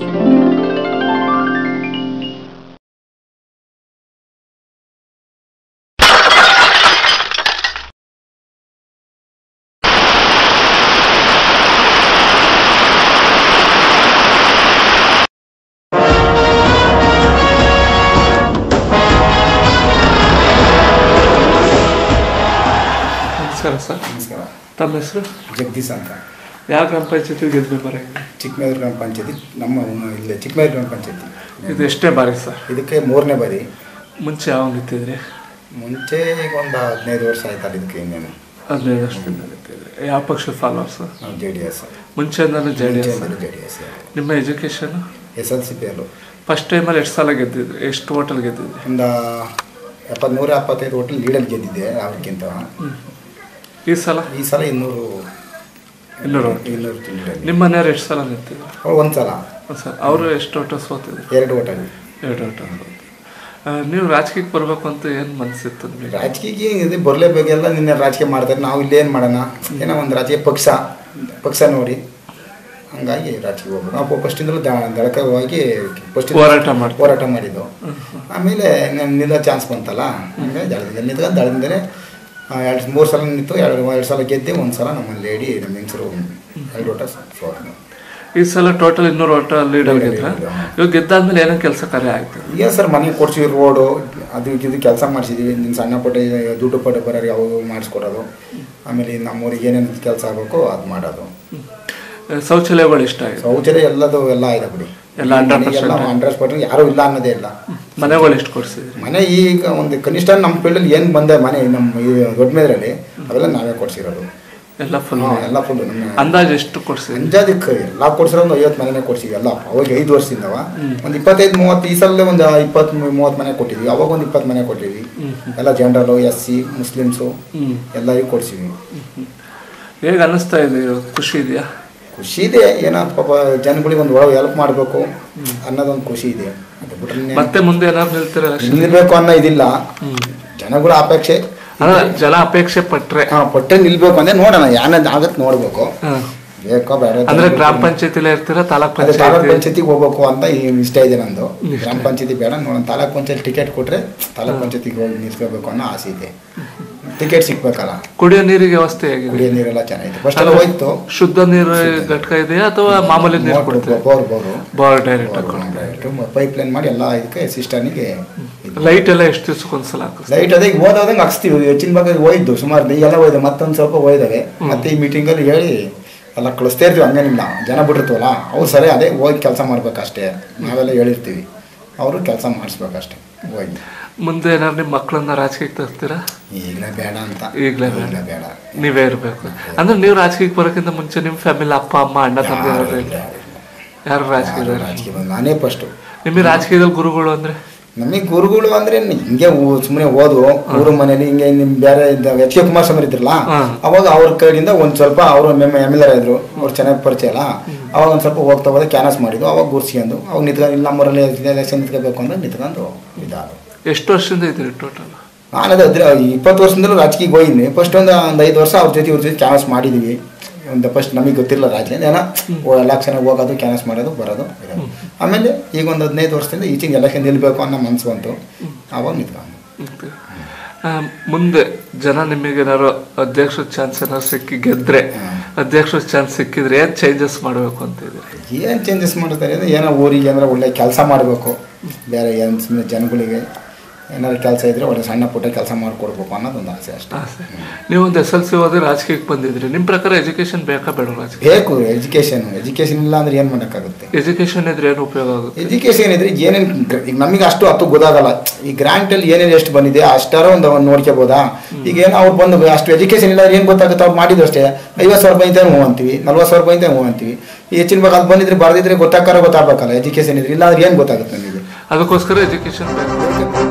ನಮಸ್ಕಾರ ಸರ್ ನಮಸ್ಕಾರ ತಮ್ಮ ಹೆಸರು ಜಗದೀಶ್ ಅಂತ ಯಾವ ಗ್ರಾಮ ಪಂಚಾಯತಿ ಗೆದ್ದು ಮೆಂಬರ್ ಆಗಿದೆ ಚಿಕ್ಕಮೇದೂರು ಗ್ರಾಮ ಪಂಚಾಯತಿ ನಮ್ಮ ಮ- ಇಲ್ಲಿ ಚಿಕ್ಕಮೇದೂರು ಗ್ರಾಮ ಪಂಚಾಯತಿ ಇದು ಎಷ್ಟೇ ಬಾರಿ ಸರ್ ಇದಕ್ಕೆ ಮೂರನೇ ಬಾರಿ ಮುಂಚೆ ಯಾವ ನಿಂತಿದ್ರಿ ಮುಂಚೆ ಈಗ ಒಂದು ಹದಿನೈದು ವರ್ಷ ಆಯ್ತಲ್ಲ ಇದಕ್ಕೆ ಇನ್ನೇನು ಹದಿನೈದು ವರ್ಷದಿಂದ ನಿಂತಿದ್ರಿ ಯಾವ ಪಕ್ಷದ ಫಾಲೋವರ್ಸ್ ನಾವು ಜೆ ಡಿ ಎಸ್ ಮುಂಚೆಯಿಂದಲೂ J D S J D S ನಿಮ್ಮ education S L C P ಅಲ್ಲೂ ಫಸ್ಟ್ ಟೈಮಲ್ಲಿ ಎಷ್ಟು ಸಲ ಗೆದ್ದಿದ್ರಿ ಎಷ್ಟು ಹೋಟೆಲ್ ಗೆದ್ದಿದ್ರಿ ಒಂದು ಎಪ್ಪತ್ತ್ಮೂರ ಎಪ್ಪತ್ತೈದು ಹೋಟೆಲ್ ಲೀಡಲ್ಲಿ ಗೆದ್ದಿದ್ದೆ ಅವ್ರಿಗಿಂತ ಈ ಸಲ ಈ ಸಲ ಇನ್ನೂರು ಇನ್ನೂರು ಇನ್ನೂರು ಲೀಡಲ್ಲಿ ನಿಮ್ಮ ಮನೆಯವ್ರು ಎಷ್ಟು ಸಲ ನಿಂತಿದ್ರು ಅವ್ರು ಒಂದು ಸಲ ಸರ್ ಅವರು ಎಷ್ಟು ಹೋಟೆಲ್ ಸೋತಿದ್ರು ಎರಡು ಹೋಟೆಲ್ ಎರಡು ಹೋಟೆಲ್ ನೀವು ರಾಜಕೀಯಕ್ಕೆ ಬರಬೇಕು ಅಂತ ಏನು ಮನಸ್ಸಿತ್ತು ನಿಮಗೆ ರಾಜಕೀಯ ಇದು ಬರಲೇಬೇಕೆಲ್ಲ ನಿನ್ನೆ ರಾಜಕೀಯ ಮಾಡ್ತಾರೆ ನಾವು ಇಲ್ಲೇನು ಮಾಡೋಣ ಏನೋ ಒಂದು ರಾಜಕೀಯ ಪಕ್ಷ ಪಕ್ಷ ನೋಡಿ ಹಂಗಾಗಿ ರಾಜಕೀಯ ಹೋಗ್ಬೇಕು ನಾವು ಫಸ್ಟಿಂದಲೂ ದಳಕವಾಗಿ ಫಸ್ಟ್ ಹೋರಾಟ ಮಾಡ್ತೀವಿ. ಹೋರಾಟ ಮಾಡಿದ್ದು ಆಮೇಲೆ ನಿಲ್ಲ ಚಾನ್ಸ್ ಬಂತಲ್ಲ ಹಂಗಾಗಿ ದಳದಿಂದ ನಿಂತ್ಕೊಂಡು ದಳದಿಂದಲೇ ಎರಡು ಮೂರು ಸಲ ನಿಂತು ಎರಡು ಎರಡು ಸಲ ಗೆದ್ದೆ ಒಂದು ಸಲ ನಮ್ಮ ಲೇಡಿ ನಮ್ಮ ಹೆಂಗಸರು ಎರಡು ಓಟ ಸೋತ್ರು ಈ ಸಲ ಟೋಟಲ್ ಇನ್ನೂರು ಹೋಟೆಲ್ ಲೀಡರ್ ಗೆದ್ರ ಇವಾಗ ಗೆದ್ದಾದ್ಮೇಲೆ ಏನೋ ಕೆಲಸ ಕಾರ್ಯ ಆಯ್ತು ಈಗ ಸರ್ ಮನೆ ಕೊಡ್ಸಿವಿ ರೋಡು ಅದು ಇದು ಕೆಲಸ ಮಾಡಿಸಿದ್ದೀವಿ ನಿನ್ನ ಸಣ್ಣ ಪುಟ್ಟ ದುಡ್ಡು ಪಟ್ಟ ಬರೋರು ಯಾವ ಮಾಡಿಸ್ಕೊಡೋದು ಆಮೇಲೆ ನಮ್ಮೂರಿಗೆ ಏನೇನು ಕೆಲಸ ಆಗಬೇಕು ಅದು ಮಾಡೋದು ಶೌಚಾಲಯಗಳು ಇಷ್ಟ ಆಗಿದೆ ಶೌಚಾಲಯ ಎಲ್ಲದು ಎಲ್ಲ ಇದೆ ಬಿಡಿ ಎಲ್ಲ 100% ಎಲ್ಲ ಹಂಡ್ರೆಡ್ ಪರ್ಸೆಂಟ್ ಯಾರೂ ಇಲ್ಲ ಅನ್ನೋದೇ ಇಲ್ಲ ಮನೆಗಳು ಎಷ್ಟು ಕೊಡ್ಸಿದ್ರಿ ಮನೆ ಈಗ ಒಂದು ಕನಿಷ್ಠ ನಮ್ಮ ಫೀಲ್ಡಲ್ಲಿ ಏನು ಬಂದೆ ಮನೆ ನಮ್ಮ ಈ ದೊಡ್ಡ ಮೇದ್ರಲ್ಲಿ ಅವೆಲ್ಲ ನಾವೇ ಕೊಡ್ಸಿರೋದು ಎಲ್ಲ ಫುಲ್ ಹಾ, ಎಲ್ಲ ಫುಲ್ ನಮ್ಮ ಅಂದಾಜು ಎಷ್ಟು ಕೊಡ್ಸಿದ್ರಿ ಅಂಜಾದಕ್ಕೆ ಎಲ್ಲ ಕೊಡ್ಸಿರೋ ಒಂದು ಐವತ್ತು ಮನೆನೇ ಕೊಡ್ಸಿವಿ ಎಲ್ಲ ಅವಾಗ ಐದು ವರ್ಷದಿಂದವ ಒಂದು ಇಪ್ಪತ್ತೈದು ಮೂವತ್ತು ಈ ಸಲ ಒಂದು ಇಪ್ಪತ್ತು ಮೂವತ್ತು ಮನೆ ಕೊಟ್ಟಿದ್ವಿ ಅವಾಗ ಒಂದು ಇಪ್ಪತ್ತು ಮನೆ ಕೊಟ್ಟಿದ್ವಿ ಎಲ್ಲ ಜನರಲು ಎಸ್ ಸಿ ಮುಸ್ಲಿಮ್ಸು ಹ್ಮ್ ಎಲ್ಲರಿಗೂ ಕೊಡ್ಸಿವಿ ಹೇಗೆ ಅನ್ನಿಸ್ತಾ ಇದೆ ಇವಾಗ? ಖುಷಿ ಇದೆಯಾ ಖುಷಿ ಇದೆ ಏನೋ ಪಾಪ ಜನಗಳಿಗೆ ಒಂದು ಒಳಗೆ ಹೆಲ್ಪ್ ಮಾಡಬೇಕು ಅನ್ನೋದೊಂದು ಖುಷಿ ಇದೆ ಅದು ಬಿಟ್ರೆ ಮತ್ತೆ ಮುಂದೆ ಏನಾದ್ರು ನಿಲ್ತೀರ ನಿಲ್ಬೇಕು ಅನ್ನೋ ಇದಿಲ್ಲ ಜನಗಳ ಅಪೇಕ್ಷೆ ಅಂದ್ರೆ ಜನ ಅಪೇಕ್ಷೆ ಪಟ್ರೆ ಹಾ ಪಟ್ಟೆ ನಿಲ್ಬೇಕು ಅಂದ್ರೆ ನೋಡೋಣ ಯಾನದ್ ಆಗತ್ತೆ ನೋಡ್ಬೇಕು ಹ. ಬೇಕೋ ಬೇಡ ಅಂದ್ರೆ ಗ್ರಾಮ ಪಂಚಾಯತಿಲೇ ಇರ್ತೀರಾ ತಾಲೂಕ್ ಅದೇ ತಾಲೂಕ್ ಪಂಚಾಯತಿ ಪಂಚಾಯತಿಗೆ ಹೋಗ್ಬೇಕು ಅಂತ ಈ ಇಷ್ಟ ಇದೆ ನಂದು ಗ್ರಾಮ ಪಂಚಾಯತಿ ಬೇಡ ನೋಡೋಣ ತಾಲೂಕ್ ಪಂಚಾಯತ್ ಟಿಕೆಟ್ ಕೊಟ್ರೆ ತಾಲೂಕ್ ಪಂಚಾಯತಿಗೆ ಹೋಗಿ ನಿಲ್ಸ್ಕೋಬೇಕು ಅನ್ನೋ ಆಸೆ ಇದೆ ಟಿಕೆಟ್ ಸಿಗ್ಬೇಕಲ್ಲ ಕುಡಿಯೋ ನೀರಿಗೆ ವ್ಯವಸ್ಥೆ ಹೇಗಿದೆ ಕುಡಿಯೋ ನೀರೆಲ್ಲ ಚೆನ್ನಾಗಿದೆ ಫಸ್ಟ್ ಎಲ್ಲ ಹೋಯ್ತು ಶುದ್ಧ ನೀರು ಘಟಕ ಇದೆಯಾ ಅಥವಾ ಮಾಮೂಲಿ ನೀರು ಕೊಡ್ತೀರಾ ಬೋರ್ ಬೋರು ಬಾರ್ ಡೈರೆಕ್ಟ್ ಹಾಕೊಂಡು ಪೈಪ್ ಲೈನ್ ಮಾಡಿ ಎಲ್ಲ ಇದಕ್ಕೆ ಸಿಸ್ಟರ್ನಿಗೆ ಲೈಟ್ ಎಲ್ಲ ಎಷ್ಟು ದಿವ್ಸಕ್ಕೊಂದ್ಸಲ ಹಾಕಿಸ್ತೀರಾ ಲೈಟ್ ಅದೇ ಈಗ ಓದೋದಂಗೆ ಹಾಕ್ಸ್ತೀವಿ ಹೆಚ್ಚಿನ ಭಾಗ ಹೋಯ್ತು ಸುಮಾರು ಎಲ್ಲ ಹೋಯ್ದೆ ಮತ್ತೊಂದು ಸ್ವಲ್ಪ ಹೋಯ್ದವೆ ಮತ್ತೆ ಈ ಮೀಟಿಂಗಲ್ಲಿ ಹೇಳಿ ಎಲ್ಲ ಕಳಿಸ್ತಾ ಇರ್ತೀವಿ ಹಂಗೇನಿಲ್ಲ ಜನ ಬಿಟ್ಟಿರ್ತೀವಲ್ಲ ಅವ್ರು ಸರಿ ಅದೇ ಹೋಗಿ ಕೆಲಸ ಮಾಡ್ಬೇಕಷ್ಟೇ ನಾವೆಲ್ಲ ಹೇಳಿರ್ತೀವಿ ಅವರು ಕೆಲಸ ಮಾಡಿಸ್ಬೇಕಷ್ಟೇ ಹೋಗಿ ಮುಂದೆ ಏನಾದ್ರು ನಿಮ್ಮ ಮಕ್ಕಳನ್ನ ರಾಜಕೀಯಕ್ಕೆ ತರ್ತೀರಾ ಈಗಲೇ ಬೇಡ ಅಂತ ಈಗ್ಲೇ ಬೇಡ. ಈಗಲೇ ಬೇಡ ನೀವೇ ಇರಬೇಕು ಅಂದ್ರೆ ನೀವು ರಾಜಕೀಯಕ್ಕೆ ಬರೋಕ್ಕಿಂತ ಮುಂಚೆ ನಿಮ್ಮ ಫ್ಯಾಮಿಲಿ ಅಪ್ಪ ಅಮ್ಮ ಅಣ್ಣ ತಂದೆ ಯಾರು ಯಾರು ಇಲ್ಲ, ಯಾರು ರಾಜಕೀಯ ರಾಜಕೀಯ ಬಂದು ನಾನೇ ಫಸ್ಟು ನಿಮಗೆ ರಾಜಕೀಯದಲ್ಲಿ ಗುರುಗಳು ಅಂದ್ರೆ ನಮಗೆ ಗುರುಗಳು ಅಂದ್ರೆ ಹಿಂಗೆ ಸುಮ್ಮನೆ ಓದು ಊರು ಮನೇಲಿ ಹಿಂಗೆ ನಿಮ್ ಬೇರೆ ಎಚ್ ಕೆ ಕುಮಾರಸ್ವಾಮಿ ಇದ್ರಲ್ಲ ಹಾ. ಅವಾಗ ಅವ್ರ ಕೈಯಿಂದ ಒಂದ್ ಸ್ವಲ್ಪ ಅವರು ಎಮ್ ಎಲ್ ಎರ್ ಇದ್ರು ಅವ್ರು ಚೆನ್ನಾಗಿ ಪರಿಚಯ ಅಲ್ಲ ಅವಾಗ ಒಂದ್ ಸ್ವಲ್ಪ ಹೋಗ್ತಾ ಹೋದ ಕ್ಯಾನಸ್ ಮಾಡಿದ್ವು ಅವಾಗ ಗುರ್ಸ್ಕೊಂಡು ಅವಾಗ ನಿಂತ್ಕೊಂಡು ಇಲ್ಲಿ ನಮ್ಮೂರಲ್ಲಿ ಎಲೆಕ್ಷನ್ ನಿಂತ್ಕೋಬೇಕು ಅಂದ್ರೆ ನಿಂತ್ಕೊಂಡು ಇದಾದ್ರು ಎಷ್ಟು ವರ್ಷದಿಂದ ಇದ್ದೀರಿ ಟೋಟಲ್ ನಾನು ಅದೇ ಅದ್ರ ಇಪ್ಪತ್ತು ವರ್ಷದಿಂದಲೂ ರಾಜಕೀಯಕ್ಕೆ ಹೋಗಿದ್ದೀನಿ ಫಸ್ಟ್ ಒಂದು ಒಂದು ಐದು ವರ್ಷ ಅವ್ರ ಜೊತೆ ಇವ್ರ ಜೊತೆ ಕ್ಯಾನಸ್ ಮಾಡಿದ್ದೀವಿ ಒಂದು ಫಸ್ಟ್ ನಮಗೆ ಗೊತ್ತಿರಲಿಲ್ಲ ರಾಜಕೀಯ ಏನೋ ಎಲೆಕ್ಷನ್ ಹೋಗೋದು ಕ್ಯಾನಸ್ ಮಾಡೋದು ಬರೋದು ಇರೋದು. ಆಮೇಲೆ ಈಗ ಒಂದು ಹದಿನೈದು ವರ್ಷದಿಂದ ಈಚೆಗೆ ಎಲೆಕ್ಷನ್ ನಿಲ್ಬೇಕು ಅನ್ನೋ ಮನ್ಸು ಬಂತು ಆವಾಗ ನಿಂತ್ಕೊಂಡು ಮತ್ತೆ, ಆ, ಮುಂದೆ ಜನ ನಿಮಗೆ ಏನಾದ್ರು ಅಧ್ಯಕ್ಷ ಚಾನ್ಸ್ ಏನಾದ್ರು ಸಿಕ್ಕಿ ಗೆದ್ರೆ ಅಧ್ಯಕ್ಷ ಚಾನ್ಸ್ ಸಿಕ್ಕಿದ್ರೆ ಏನ್ ಚೇಂಜಸ್ ಮಾಡಬೇಕು ಅಂತ ಇದ್ದೀರಿ ಏನು ಚೇಂಜಸ್ ಮಾಡ್ತಾರೆ ಅಂದರೆ ಏನೋ ಊರಿಗೆ ಏನಾರ ಒಳ್ಳೆ ಕೆಲಸ ಮಾಡಬೇಕು ಬೇರೆ ಏನು ಸುಮ್ಮನೆ ಜನಗಳಿಗೆ ಏನಾದ್ರು ಕೆಲಸ ಇದ್ದರೆ ಒಳ್ಳೆ ಸಣ್ಣ ಪುಟ್ಟ ಕೆಲಸ ಮಾಡಿಕೊಡ್ಬೇಕು ಅನ್ನೋದೊಂದು ಆಸೆ ಅಷ್ಟೇ ಆಸೆ ನೀವು ಒಂದು ಎಸ್ ಎಲ್ ಸಿ ಓದಿ ರಾಜಕೀಯಕ್ಕೆ ಬಂದಿದ್ರಿ ನಿಮ್ಮ ಪ್ರಕಾರ ಎಜುಕೇಶನ್ ಬೇಕಾ ಬೇಡ ರಾಜಕೀಯ ಬೇಕು ಎಜುಕೇಷನ್ ಎಜುಕೇಷನ್ ಇಲ್ಲ ಅಂದ್ರೆ ಏನು ಮಾಡೋಕ್ಕಾಗುತ್ತೆ ಎಜುಕೇಶನ್ ಇದ್ರೆ ಏನು ಉಪಯೋಗ ಆಗುತ್ತೆ ಎಜುಕೇಷನ್ ಇದ್ರೆ ಏನೇನು ಈಗ ನಮಗೆ ಅಷ್ಟು ಹತ್ತು ಗೊತ್ತಾಗಲ್ಲ ಈ ಗ್ರಾಂಟಲ್ಲಿ ಏನೇನು ಎಷ್ಟು ಬಂದಿದೆ ಅಷ್ಟಾರ ಒಂದು ಒಂದು ನೋಡ್ಕೋಬೋದಾ ಈಗ ಏನು ಅವ್ರು ಬಂದು ಅಷ್ಟು ಎಜುಕೇಷನ್ ಇಲ್ಲ ಏನು ಗೊತ್ತಾಗುತ್ತೆ ಅವ್ರು ಮಾಡಿದ್ರು ಅಷ್ಟೇ ಐವತ್ತು ಸಾವಿರ ರೂಪಾಯಿ ಹ್ಞೂ ಅಂತೀವಿ ನಲ್ವತ್ತು ಸಾವಿರ ರೂಪಾಯಿ ಹ್ಞೂ ಅಂತೀವಿ ಈ ಹೆಚ್ಚಿನ ಭಾಗ ಅದು ಬಂದಿದ್ರೆ ಬರೆದಿದ್ರೆ ಗೊತ್ತಾಕಾರ ಗೊತ್ತಾಗಬೇಕಲ್ಲ ಎಜುಕೇಷನ್ ಇದ್ರೆ ಇಲ್ಲ ಅಂದ್ರೆ ಏನು ಗೊತ್ತಾಗುತ್ತೆ ನಮಗೆ ಅದಕ್ಕೋಸ್ಕರ ಎಜುಕೇಶನ್ ಬೇಕು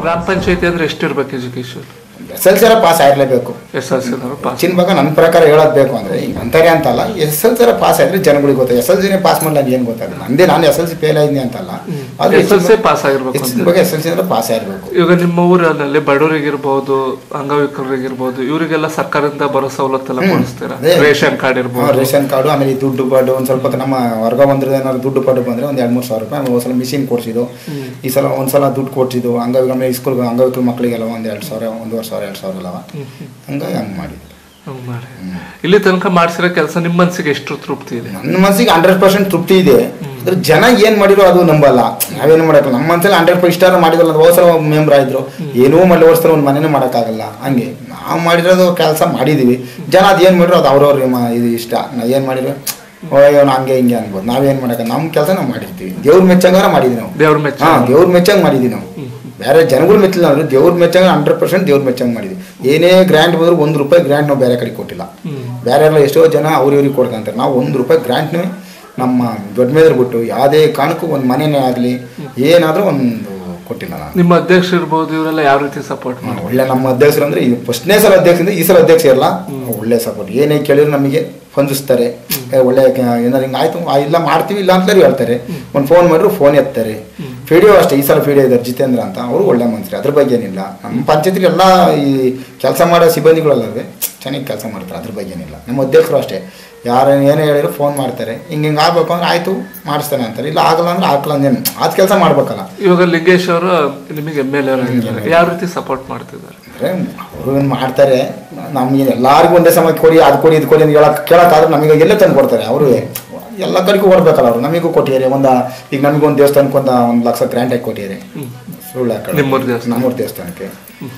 ಗ್ರಾಮ ಪಂಚಾಯತಿ ಅಂದ್ರೆ ಎಷ್ಟಿರ್ಬೇಕು ಎಜುಕೇಶನ್ ಎಸ್ ಎಲ್ ಸಿರ ಪಾಸ್ ಆಗಿರಲೇಬೇಕು ಎಸ್ ಎಲ್ ಸಿ ಪಾಸ್ ಹೆಚ್ಚಿನ ಭಾಗ ನನ್ನ ಪ್ರಕಾರ ಹೇಳೋದು ಬೇಕು ಅಂದರೆ ಈಗ ಅಂತಾರೆ ಅಂತಲ್ಲ ಎಸ್ ಎಲ್ ಸಿರ ಪಾಸ್ ಆಗಿದ್ರೆ ಜನಗಳಿಗೆ ಗೊತ್ತಾಗ ಎಸ್ ಎಲ್ ಸಿನೇ ಪಾಸ್ ಮಾಡಲ್ಲ ಏನು ಗೊತ್ತಾಗಲ್ಲ ನಂದೇ ನಾನು ಎಸ್ ಎಲ್ ಸಿ ಫೇಲ್ ಆಗಿದ್ದೀನಿ ಅಂತಲ್ಲ ಅದು ಎಸ್ ಎಲ್ ಸಿ ಪಾಸ್ ಆಗಿರ್ಬೇಕು ಹೆಚ್ಚಿನ ಅಂತ ಭಾಗ ಎಸ್ ಎಲ್ ಸಿ ಅಂದ್ರೆ ಪಾಸ್ ಆಗಿರಬೇಕು ಇವಾಗ ನಿಮ್ಮ ಊರಿನಲ್ಲಿ ಬಡವರಿಗಿರ್ಬೋದು ಅಂಗವಿಕಲರಿಗಿರ್ಬೋದು ಇವರಿಗೆಲ್ಲ ಸರ್ಕಾರದಿಂದ ಬರೋ ಸವಲತ್ತೆಲ್ಲ ಕೊಡಿಸ್ತೀರಾ ಅದೇ. ರೇಷನ್ ಕಾರ್ಡ್ ಇರ್ಬೋದು ರೇಷನ್ ಕಾರ್ಡು ಆಮೇಲೆ ಈ ದುಡ್ಡು ಪಾಡು ಒಂದು ಸ್ವಲ್ಪ ನಮ್ಮ ವರ್ಗ ಬಂದ್ರೆ ಏನಾದ್ರು ದುಡ್ಡು ಪಾಡು ಬಂದರೆ ಒಂದು ಎರಡು ಮೂರು ಸಾವಿರ ರೂಪಾಯಿ ಆಮೇಲೆ ಒಂದ್ಸಲ ಮಿಷಿನ್ ಕೊಡ್ಸಿದ್ದು ಈ ಸಲ ಒಂದ್ಸಲ ದುಡ್ಡು ಕೊಡ್ಸಿದ್ದು ಅಂಗವಿಕಲ ಆಮೇಲೆ ಸ್ಕೂಲ್ ಅಂಗವಿಕಲ ಮಕ್ಕಳಿಗೆಲ್ಲ ಒಂದು ಎರಡು ಸಾವಿರ ಒಂದೂವರೆ ಸಾವಿರ ಎರಡು ಸಾವಿರ ಅಲ್ಲವ ಹಂಗಾಗಿ ಹಂಗೆ ಮಾಡಿದ್ದು ಹಂಗ್ ಮಾಡಿ ಇಲ್ಲಿ ತನಕ ಮಾಡ್ಸಿರೋ ಕೆಲಸ ನಿಮ್ಮ ಮನ್ಸಿಗೆ ಎಷ್ಟು ತೃಪ್ತಿ ಇದೆ ನನ್ನ ಮನಸ್ಸಿಗೆ ಹಂಡ್ರೆಡ್ ಪರ್ಸೆಂಟ್ ತೃಪ್ತಿ ಇದೆ ಅದ್ರ ಜನ ಏನ್ ಮಾಡಿರೋ ಅದು ನಂಬಲ್ಲ ನಾವೇನು ಮಾಡಲ್ಲ ನಮ್ಮ ಮನಸ್ಸಲ್ಲಿ ಹಂಡ್ರೆಡ್ ಪರ್ಸೆಂಟ್ ಇಷ್ಟ ಮಾಡಿದ್ರಲ್ಲ ಹೋದ ಸಲ ಮೆಂಬರ್ ಆಯ್ತು ಏನೂ ಮಾಡಿ ಓಡಿಸ್ತಾರೆ ಒಂದು ಮನೇನೂ ಮಾಡೋಕ್ಕಾಗಲ್ಲ ಹಂಗೆ ನಾವು ಮಾಡಿರೋದು ಕೆಲಸ ಮಾಡಿದೀವಿ ಜನ ಅದು ಏನು ಮಾಡಿರೋ ಅದು ಅವ್ರವ್ರ ಇದು ಇಷ್ಟ ನಾವು ಏನು ಮಾಡಿರೋ ಅವನು ಹಂಗೆ ಹಿಂಗೆ ಅನ್ಬೋದು ನಾವೇನು ಮಾಡಕ್ಕ ನಮ್ಮ ಕೆಲಸ ನಾವು ಮಾಡಿರ್ತೀವಿ ದೇವ್ರ ಮೆಚ್ಚಂಗಾರ ಮಾಡಿದ್ವಿ ನಾವು ದೇವ್ರ ಮೆಚ್ಚ ಹಾ ದೇವ್ರ ಮೆಚ್ಚಂಗ್ ಮಾಡಿದ್ವಿ ನಾವು ಬೇರೆ ಜನಗಳು ಮೆಚ್ಚಿಲ್ಲ ಅಂದ್ರೆ ದೇವ್ರ ಮೆಚ್ಚಂಗ ಹಂಡ್ರೆಡ್ ಪರ್ಸೆಂಟ್ ದೇವ್ರ ಮೆಚ್ಚಂಗ್ ಮಾಡಿದ್ವಿ ಏನೇ ಗ್ರ್ಯಾಂಟ್ ಬಂದ್ರು ಒಂದು ರೂಪಾಯಿ ಗ್ರ್ಯಾಂಟ್ ನಾವು ಬೇರೆ ಕಡೆ ಕೊಟ್ಟಿಲ್ಲ ಬೇರೆ ಎಲ್ಲ ಎಷ್ಟೋ ಜನ ಅವ್ರ ಇವ್ರಿಗೆ ಕೊಡ್ಕೊಂತಾರೆ ನಾವು ಒಂದು ರೂಪಾಯಿ ಗ್ರ್ಯಾಂಟ್ನೇ ನಮ್ಮ ದೊಡ್ಡ ಮೇಲೆ ಬಿಟ್ಟು ಯಾವುದೇ ಕಾರಣಕ್ಕೂ ಒಂದು ಮನೆನೇ ಆಗಲಿ ಏನಾದರೂ ಒಂದು ಕೊಟ್ಟಿಲ್ಲ ನಾನು ನಿಮ್ಮ ಅಧ್ಯಕ್ಷ ಇರ್ಬೋದು ಇವರೆಲ್ಲ ಯಾವ ರೀತಿ ಸಪೋರ್ಟ್ ಮಾಡಿ ಒಳ್ಳೆ ನಮ್ಮ ಅಧ್ಯಕ್ಷರು ಅಂದ್ರೆ ಈ ಫಸ್ಟ್ನೇ ಸಲ ಅಧ್ಯಕ್ಷರಿಂದ ಈ ಸಲ ಅಧ್ಯಕ್ಷ ಇರಲ್ಲ ಒಳ್ಳೆ ಸಪೋರ್ಟ್ ಏನೇ ಕೇಳಿದ್ರು ನಮಗೆ ಹೊಂದಿಸ್ತಾರೆ ಏ, ಒಳ್ಳೆ ಕ- ಏನಾದ್ರು ಹಿಂಗೆ ಆಯ್ತು ಆ, ಇಲ್ಲ ಮಾಡ್ತೀವಿ ಇಲ್ಲ ಅಂತಲೇ ಹೇಳ್ತಾರೆ ಒಂದು ಫೋನ್ ಮಾಡಿದ್ರು ಫೋನ್ ಎತ್ತಾರೆ ಫಿಡಿಯೋ ಅಷ್ಟೇ ಈ ಸಲ ಫಿಡಿಯೋ ಇದ್ದಾರೆ ಜಿತೇಂದ್ರ ಅಂತ ಅವರು ಒಳ್ಳೆ ಮನುಷ್ಯರು ಅದ್ರ ಬಗ್ಗೆ ಏನಿಲ್ಲ ನಮ್ಮ ಪಂಚಾಯತಿಗೆ ಎಲ್ಲ ಈ ಕೆಲಸ ಮಾಡೋ ಸಿಬ್ಬಂದಿಗಳಲ್ಲವೇ ಚೆನ್ನಾಗಿ ಕೆಲಸ ಮಾಡ್ತಾರೆ ಅದ್ರ ಬಗ್ಗೆ ಏನಿಲ್ಲ ನಮ್ಮ ಅಧ್ಯಕ್ಷರು ಅಷ್ಟೇ ಯಾರು ಏನೇ ಹೇಳಿದ್ರು ಫೋನ್ ಮಾಡ್ತಾರೆ ಹಿಂಗೆ ಹಿಂಗೆ ಆಗ್ಬೇಕು ಅಂದ್ರೆ ಆಯ್ತು ಮಾಡಿಸ್ತಾನೆ ಅಂತಾರೆ ಇಲ್ಲ ಆಗಲ್ಲ ಅಂದ್ರೆ ಹಾಕಲ್ಲ ಅಂದೇನು ಅದು ಕೆಲಸ ಮಾಡ್ಬೇಕಲ್ಲ ಇವಾಗ ಲಿಂಗೇಶ್ ಅವರು ನಿಮಗೆ ಎಮ್ ಎಲ್ ಎ ಆಗಿದ್ದಾರೆ ಯಾವ ರೀತಿ ಸಪೋರ್ಟ್ ಮಾಡ್ತಿದ್ದಾರೆ ಅಂದರೆ ಅವರು ಏನು ಮಾಡ್ತಾರೆ ನಮಗೆ ಎಲ್ಲರಿಗೂ ಒಂದೇ ಸಮಯ ಕೊಡಿ ಅದು ಕೊಡಿ ಇದು ಕೊಡಿ ಅಂತ ಹೇಳಕ್ ಕೇಳೋಕ್ಕಾದ್ರೆ ನಮಗೆ ಎಲ್ಲೇ ತಂದು ಕೊಡ್ತಾರೆ ಅವರು ಎಲ್ಲ ಕಡೆಗೂ ಓಡ್ಬೇಕಲ್ಲ ಅವರು ನಮಗೂ ಕೊಟ್ಟಿದ್ದಾರೆ ಒಂದು ಈಗ ನಮಗೊಂದು ದೇವಸ್ಥಾನಕ್ಕೆ ಒಂದು ಒಂದು ಲಕ್ಷ ಗ್ರ್ಯಾಂಟ್ ಆಗಿ ಕೊಟ್ಟಿದ್ದಾರೆ ಸುಳ್ಳು ಹಾಕಲ್ಲ. ನಿಮ್ಮೂರ್ ದೇವಸ್ಥಾನ. ನಮ್ಮೂರ್ ದೇವಸ್ಥಾನಕ್ಕೆ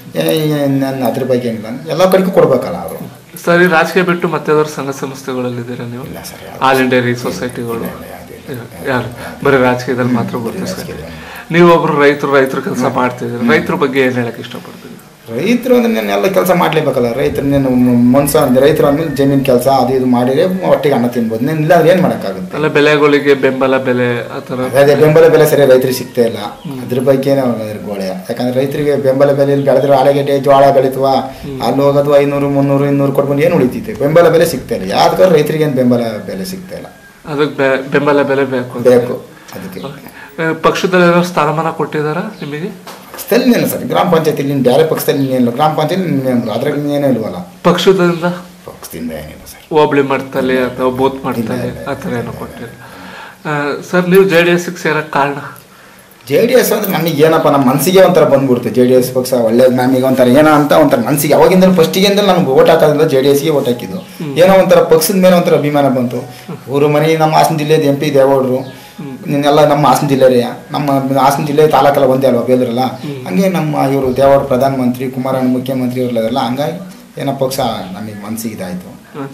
ನನ್ನ ಅದ್ರ ಬಗ್ಗೆ ಏನಿಲ್ಲ ಎಲ್ಲ ಕಡೆಗೂ ಕೊಡ್ಬೇಕಲ್ಲ ಅವರು ಸರಿ ರಾಜಕೀಯ ಬಿಟ್ಟು ಮತ್ತೆ ಯಾವ್ದಾದ್ರು ಸಂಘ ಸಂಸ್ಥೆಗಳಲ್ಲಿದ್ದೀರಾ ನೀವು ಇಲ್ಲ ಸರ್ ಆಲ್ ಇಂಡಿಯಾ ರೀ ಸೊಸೈಟಿಗಳು ಯಾರು ಬರೀ ರಾಜಕೀಯದಲ್ಲಿ ಮಾತ್ರ ಗುರುತಿಸ್ತಾರೆ ನೀವು ಒಬ್ರು ರೈತರು ರೈತರು ಕೆಲಸ ಮಾಡ್ತಿದ್ದೀರಿ ರೈತರ ಬಗ್ಗೆ ಏನ್ ಹೇಳಕ್ ಇಷ್ಟಪಡ್ತೀವಿ ರೈತರು ಅಂದ್ರೆ ನಾನು ಎಲ್ಲ ಕೆಲಸ ಮಾಡಲೇಬೇಕಲ್ಲ ರೈತರು ನೀನು ಮನ್ಸ ಅಂದ್ರೆ ರೈತರು ಅಂದ್ಮೇಲೆ ಜಮೀನು ಕೆಲಸ ಅದು ಇದು ಮಾಡಿದ್ರೆ ಒಟ್ಟಿಗೆ ಅನ್ನ ತಿನ್ಬೋದು ನೀನು ಇಲ್ಲ ಅಂದ್ರೆ ಏನು ಮಾಡೋಕ್ಕಾಗುತ್ತೆ ಅಲ್ಲ ಬೆಳೆಗಳಿಗೆ ಬೆಂಬಲ ಬೆಲೆ ಆತರ ಅದೇ ಬೆಂಬಲ ಬೆಲೆ ಸರಿ ರೈತರಿಗೆ ಸಿಗ್ತಾ ಇಲ್ಲ ಅದ್ರ ಬಗ್ಗೆ ನಾವು ಅದ್ರ ಗೋಳೆ ಯಾಕಂದ್ರೆ ರೈತರಿಗೆ ಬೆಂಬಲ ಬೆಲೆಯಲ್ಲಿ ಬೆಳೆದ್ರೆ ಆಲೂಗೆಡ್ಡೆ ಜೋಳ ಬೆಳಿತವ ಅಲ್ಲಿ ಹೋಗೋದು ಐನೂರು ಮುನ್ನೂರು ಇನ್ನೂರು ಕೊಟ್ಕೊಂಡು ಏನು ಉಳಿತೈತೆ ಬೆಂಬಲ ಬೆಲೆ ಸಿಗ್ತಾ ಇಲ್ಲ ಯಾವ್ದಾದ್ರು ರೈತರಿಗೆ ಏನು ಬೆಂಬಲ ಬೆಲೆ ಸಿಗ್ತಾ ಇಲ್ಲ ಅದಕ್ಕೆ ಬೆ- ಬೆಂಬಲ ಬೆಲೆ ಬೇಕು ಅಂತ. ಬೇಕು ಅದಕ್ಕೆ ಆ, ಪಕ್ಷದಲ್ಲಿ ಏನಾದ್ರು ಸ್ಥಾನಮಾನ ಕೊಟ್ಟಿದಾರ ನಿಮಗೆ ಪಕ್ಷದಲ್ಲಿ ಏನು ಸರ್ ಗ್ರಾಮ ಪಂಚಾಯತಿ ನೀನು ಬೇರೆ ಪಕ್ಷದಲ್ಲಿ ಏನಿಲ್ಲ ಗ್ರಾಮ ಪಂಚಾಯತಿ ನೀನು ಅದ್ರಾಗ ಏನೂ ಇಲ್ವಲ್ಲ ಪಕ್ಷದಿಂದ ಪಕ್ಷದಿಂದ ಏನಿಲ್ಲ ಸರ್ ಹೋಬಳಿ ಮಟ್ಟದಲ್ಲಿ ಅಥವಾ ಬೂತ್ ಮಟ್ಟದಲ್ಲಿ ಆ ಥರ ಏನೋ ಕೊಟ್ಟಿಲ್ಲ ಆ, ಸರ್ ನೀವು ಜೆ ಡಿ ಎಸ್ಗೆ ಸೇರಕ್ಕೆ ಕಾರಣ ಜೆ ಡಿ ಎಸ್ ಅಂದ್ರೆ ನಮಗೆ ಏನಪ್ಪ ನಮ್ಮ ಮನಸ್ಸಿಗೆ ಒಂಥರ ಬಂದ್ಬಿಡ್ತು ಜೆ ಡಿ ಎಸ್ ಪಕ್ಷ ಒಳ್ಳೆ ನಮಗೆ ಒಂಥರ ಏನೋ ಅಂತ ಒಂಥರ ಮನಸ್ಸಿಗೆ ಅವಾಗಿಂದ ಫಸ್ಟಿಗಿಂದ ನಮ್ಗೆ ಓಟ್ ಹಾಕೋದ್ರಿಂದ ಜೆ ಡಿ ಎಸ್ಗೆ ಓಟ್ ಹಾಕಿದ್ದು ಏನೋ ಒಂಥರ ಪಕ್ಷದ ಮೇಲೆ ಒಂಥರ ಅಭಿಮಾನ ಬಂತು ಊರು ಮನೆ ನಮ್ಮ ಹಾಸನ ಜಿಲ್ಲೆದು ಎಂ ಪಿ ದೇವೇಗೌಡರು ಇನ್ನೆಲ್ಲ ನಮ್ಮ ಹಾಸನ ಜಿಲ್ಲೆ ನಮ್ಮ ಹಾಸನ ಜಿಲ್ಲೆ ತಾಲೂಕೆಲ್ಲ ಒಂದೇ ಅಲ್ವಾ ಬೇಲೂರಲ್ಲ ಹಂಗೆ ನಮ್ಮ ಇವರು ದೇವೇಗೌಡ ಪ್ರಧಾನಮಂತ್ರಿ ಕುಮಾರಣ್ಣ ಮುಖ್ಯಮಂತ್ರಿ ಇವ್ರಲ್ಲ ಹಂಗಾಗಿ ಏನೋ ಪಕ್ಷ ನಮಗೆ ಮನಸ್ಸಿಗೆ ಇದಾಯಿತು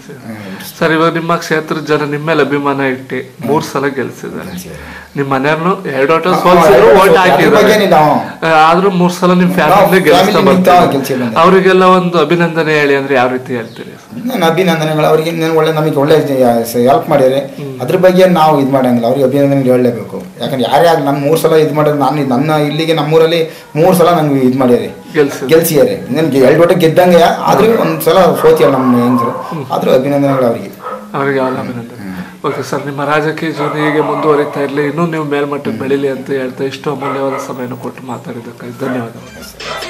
ಸರ್ ಇವಾಗ ನಿಮ್ಮ ಕ್ಷೇತ್ರದ ಜನ ನಿಮ್ಮ ಮೇಲೆ ಅಭಿಮಾನ ಇಟ್ಟು ಮೂರ್ ಸಲ ಗೆಲ್ಸಿದ್ದಾರೆ ನಿಮ್ಮ ಮನೆಯವ್ರನ್ನು ಎರಡು ಓಟ ಸೋಲ್ಸಿದ್ರು ಓಟ್ ಅದ್ರ ಹಾಕಿದ್ದಾರೆ ಬಗ್ಗೆನಿಲ್ಲ, ಹ್ಞೂ. ಆ, ಆದ್ರೂ ಮೂರ್ ಸಲ ನಿಮ್ ಫ್ಯಾಮಿಲಿ ನಾವು ಗೆಲ್ಸ್ತಾ family ನಿಂತ ಬರ್ತಾರೆ ಗೆಲ್ಸಿ ಬಂದೆ. ಅವರಿಗೆಲ್ಲ ಒಂದು ಅಭಿನಂದನೆ ಹೇಳಿ ಅಂದ್ರೆ ಯಾವ ರೀತಿ ಹೇಳ್ತೀರಿ ನನ್ನ ಅಭಿನಂದನೆಗಳು ಅವರಿಗೆ ನಾನು ಒಳ್ಳೆ ನಮಗೆ ಒಳ್ಳೆ ಹೆಲ್ಪ್ ಮಾಡಿದ್ದಾರೆ ಅದ್ರ ಬಗ್ಗೆ ನಾವು ಇದು ಮಾಡಂಗಿಲ್ಲ ಅವ್ರಿಗೆ ಅಭಿನಂದನೆ ಹೇಳಲೇಬೇಕು ಯಾಕಂದ್ರೆ ಯಾರೇ ಆಗಲಿ ನಾನು ಮೂರು ಸಲ ಇದು ಮಾಡಿದ್ರೆ ನಾನು ಇದು ನನ್ನ ಇಲ್ಲಿಗೆ ನಮ್ಮೂರಲ್ಲಿ ಮೂರು ಸಲ ನಂಗೆ ಇದು ಮಾಡ್ಯಾರೆ ಗೆಲ್ಸಿ ಗೆಲ್ಸಿದ್ದಾರೆ ನನಗೆ ಎರಡು ಒಟ್ಟು ಗೆದ್ದಂಗೆ ಆದ್ರೂ ಒಂದು ಸಲ ಸೋತಿಯಲ್ಲ ನಮ್ಮ ಹೆಂಗರು ಆದರೂ ಅಭಿನಂದನೆಗಳು ಅವರಿಗೆ ಅವರಿಗೆ ಯಾವ ಅಭಿನಂದನೆ ಓಕೆ ಸರ್ ನಿಮ್ಮ ರಾಜಕೀಯ ಜೀವನ ಹೀಗೆ ಮುಂದುವರಿತಾ ಇರಲಿ ಇನ್ನೂ ನೀವು ಮೇಲ್ಮಟ್ಟಕ್ಕೆ ಬೆಳೀಲಿ ಅಂತ ಹೇಳ್ತಾ ಇಷ್ಟು ಅಮೂಲ್ಯವಾದ ಸಮಯನ ಕೊಟ್ಟು ಮಾತಾಡಿದ್ದಕ್ಕಾಗಿ ಧನ್ಯವಾದಗಳು